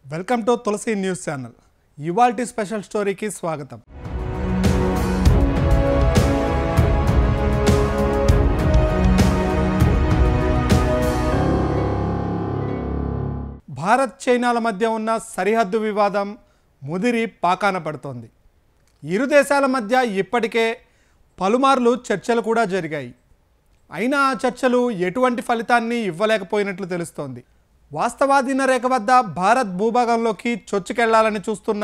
Welcome to Tulasi news channel ఇవాల్టి special స్టోరీకి స్వాగతం భారత్ చైనాల మధ్య ఉన్న సరిహద్దు వివాదం ముదిరి పాకాన పడుతోంది ఇరు దేశాల మధ్య ఇప్పటికే పలుమార్లు చర్చలు కూడా జరిగాయి అయినా ఆ చర్చలు ఎటువంటి ఫలితాన్ని ఇవ్వలేకపోయినట్లు తెలుస్తోంది వాస్తవాధీన రేఖ వద్ద భారత్ భూభాగంలోకి చొచ్చుకెళ్లాలని చూస్తున్న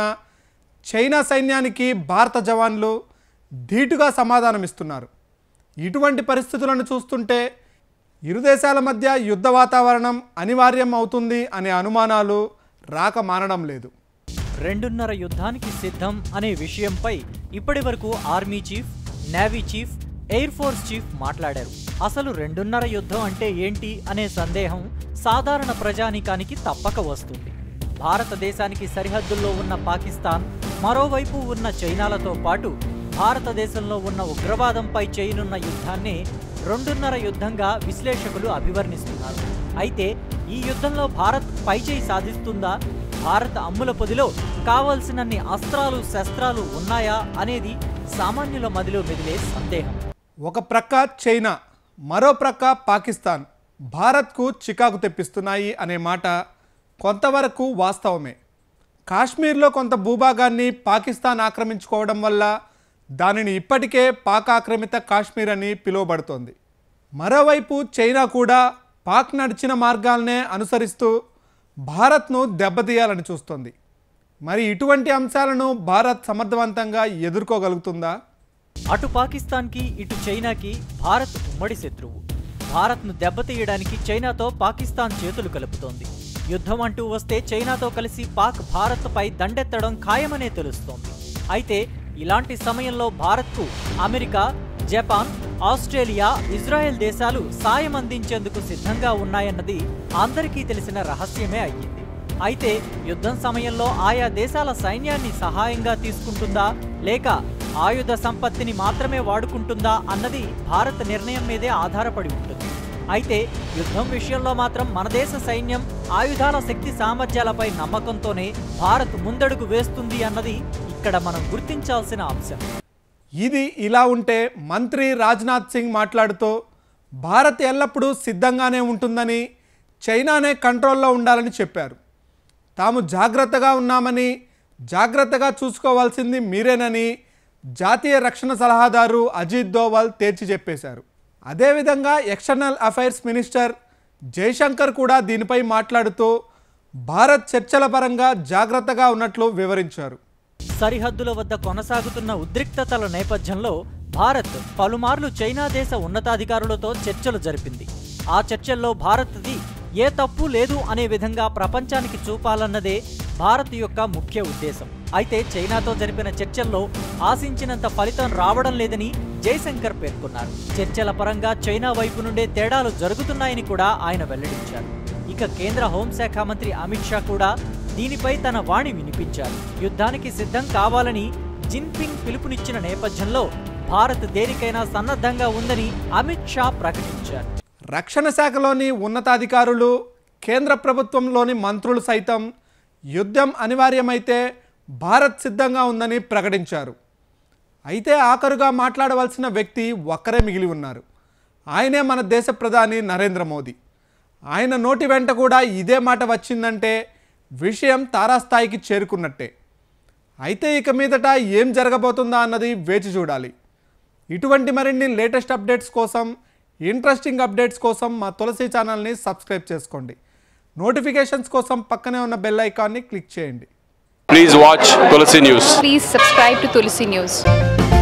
చైనా సైన్యానికి భారత జవాన్లు ధీటుగా సమాధానమిస్తున్నారు ఇటువంటి పరిస్థితులను చూస్తుంటే ఇరు దేశాల మధ్య యుద్ధ వాతావరణం అనివార్యం అవుతుంది అనే అనుమానాలు రాక మానడం లేదు రెండున్నర యుద్ధానికి సిద్ధం అనే విషయంపై ఇప్పటివరకు army chief navy chief air force chief మాట్లాడారు అసలు రెండున్నర యుద్ధం అంటే ఏంటి అనే సందేహం సాధారణ ప్రజానీకానికి తప్పక వస్తుంది భారతదేశానికి సరిహద్దుల్లో ఉన్న పాకిస్తాన్ మరోవైపు ఉన్న చైనాలతో పాటు భారతదేశంలో ఉన్న ఉగ్రవాదంపై చేయనున్న యుద్ధాన్ని రెండున్నర యుద్ధంగా విశ్లేషకులు అభివర్ణిస్తున్నారు అయితే ఈ యుద్ధంలో భారత్ పైచేయి సాధిస్తుందా భారత అమ్ముల పొదిలో కావలసినన్ని అస్త్రాలు శస్త్రాలు ఉన్నాయా అనేది సామాన్యుల మదిలో మెదిలే సందేహం ఒక ప్రక్క చైనా మరో ప్రక్క పాకిస్తాన్ భారత్కు చికాకు తెప్పిస్తున్నాయి అనే మాట కొంతవరకు వాస్తవమే కాశ్మీర్లో కొంత భూభాగాన్ని పాకిస్తాన్ ఆక్రమించుకోవడం వల్ల దానిని ఇప్పటికే పాక్ ఆక్రమిత కాశ్మీర్ అని పిలువబడుతోంది మరోవైపు చైనా కూడా పాక్ నడిచిన మార్గాలనే అనుసరిస్తూ భారత్ను దెబ్బతీయాలని చూస్తోంది మరి ఇటువంటి అంశాలను భారత్ సమర్థవంతంగా ఎదుర్కోగలుగుతుందా అటు పాకిస్తాన్కి ఇటు చైనాకి భారత్ ఉమ్మడి శత్రువు భారత్ను దెబ్బతీయడానికి చైనాతో పాకిస్తాన్ చేతులు కలుపుతోంది యుద్ధం అంటూ వస్తే చైనాతో కలిసి పాక్ భారత్పై దండెత్తడం ఖాయమనే తెలుస్తోంది అయితే ఇలాంటి సమయంలో భారత్కు అమెరికా జపాన్ ఆస్ట్రేలియా ఇజ్రాయెల్ దేశాలు సాయం అందించేందుకు సిద్ధంగా ఉన్నాయన్నది అందరికీ తెలిసిన రహస్యమే అయ్యింది అయితే యుద్ధం సమయంలో ఆయా దేశాల సైన్యాన్ని సహాయంగా తీసుకుంటుందా లేక ఆయుధ సంపత్తిని మాత్రమే వాడుకుంటుందా అన్నది భారత్ నిర్ణయం మీదే ఆధారపడి ఉంటుంది అయితే యుద్ధం విషయంలో మాత్రం మన దేశ సైన్యం ఆయుధాల శక్తి సామర్థ్యాలపై నమ్మకంతోనే భారత్ ముందడుగు వేస్తుంది అన్నది ఇక్కడ మనం గుర్తించాల్సిన అంశం ఇది ఇలా ఉంటే మంత్రి రాజ్నాథ్ సింగ్ మాట్లాడుతూ భారత్ ఎల్లప్పుడూ సిద్ధంగానే ఉంటుందని చైనానే కంట్రోల్లో ఉండాలని చెప్పారు తాము జాగ్రత్తగా ఉన్నామని జాగ్రత్తగా చూసుకోవాల్సింది మీరేనని జాతీయ రక్షణ సలహాదారు అజిత్ దోవల్ తేల్చి చెప్పేశారు అదేవిధంగా ఎక్స్టర్నల్ అఫైర్స్ మినిస్టర్ జైశంకర్ కూడా దీనిపై మాట్లాడుతూ భారత్ చర్చల పరంగా జాగ్రత్తగా ఉన్నట్లు వివరించారు సరిహద్దుల వద్ద కొనసాగుతున్న ఉద్రిక్తతల నేపథ్యంలో భారత్ పలుమార్లు చైనా దేశ ఉన్నతాధికారులతో చర్చలు జరిపింది ఆ చర్చల్లో భారత్ది ఏ తప్పు లేదు అనే విధంగా ప్రపంచానికి చూపాలన్నదే భారత్ యొక్క ముఖ్య ఉద్దేశం అయితే చైనాతో జరిపిన చర్చల్లో ఆశించినంత ఫలితం రావడం లేదని జైశంకర్ పేర్కొన్నారు చర్చల పరంగా చైనా వైపు నుండే తేడాలు జరుగుతున్నాయని కూడా ఆయన వెల్లడించారు ఇక కేంద్ర హోంశాఖ మంత్రి అమిత్ షా కూడా దీనిపై తన వాణి వినిపించారు యుద్ధానికి సిద్ధం కావాలని జిన్పింగ్ పిలుపునిచ్చిన నేపథ్యంలో భారత్ దేనికైనా సన్నద్ధంగా ఉందని అమిత్ షా ప్రకటించారు రక్షణ శాఖలోని ఉన్నతాధికారులు కేంద్ర ప్రభుత్వంలోని మంత్రులు సైతం యుద్ధం అనివార్యమైతే భారత్ సిద్ధంగా ఉందని ప్రకటించారు అయితే ఆఖరుగా మాట్లాడవలసిన వ్యక్తి ఒక్కరే మిగిలి ఉన్నారు ఆయనే మన దేశ ప్రధాని నరేంద్ర మోదీ ఆయన నోటి వెంట కూడా ఇదే మాట వచ్చిందంటే విషయం తారాస్థాయికి చేరుకున్నట్టే అయితే ఇక మీదట ఏం జరగబోతుందా అన్నది వేచి చూడాలి ఇటువంటి మరిన్ని లేటెస్ట్ అప్డేట్స్ కోసం ఇంట్రెస్టింగ్ అప్డేట్స్ కోసం మా తులసి ఛానల్ని సబ్స్క్రైబ్ చేసుకోండి నోటిఫికేషన్స్ కోసం పక్కనే ఉన్న బెల్ ఐకాన్ని క్లిక్ చేయండి Please watch Tulsi News. Please subscribe to Tulsi News.